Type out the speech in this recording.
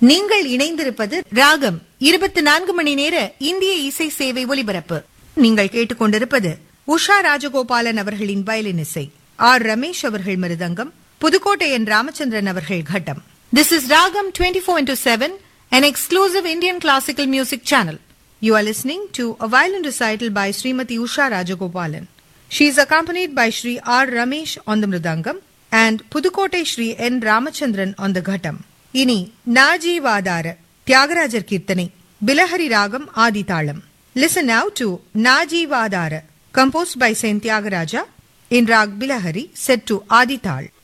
நீங்கள் இணைந்திருப்பது ராகம் இருபத்தி நான்கு மணி நேர இந்திய இசை சேவை ஒலிபரப்பு நீங்கள் கேட்டுக்கொண்டிருப்பது உஷா ராஜகோபாலன் அவர்களின் வயலின் இசை ஆர் ரமேஷ் அவர்கள் மிருதங்கம் புதுக்கோட்டை என் ராமச்சந்திரன் அவர்கள் கட்டம் this is Ragam twenty four into seven an exclusive Indian classical music channel. You are listening to a violin recital by Srimati Usha Rajagopalan. She is accompanied by Sri R. Ramesh on the Mridangam and Pudukkottai Sri N. Ramachandran on the Ghatam. இனி நாஜீவாதார தியாகராஜர் கீர்த்தனை பிலஹரி ராகம் ஆதிதாளம் listen now to Naa Jeevadhara composed by Saint Tyagaraja in rag Bilahari set to ஆதிதாள்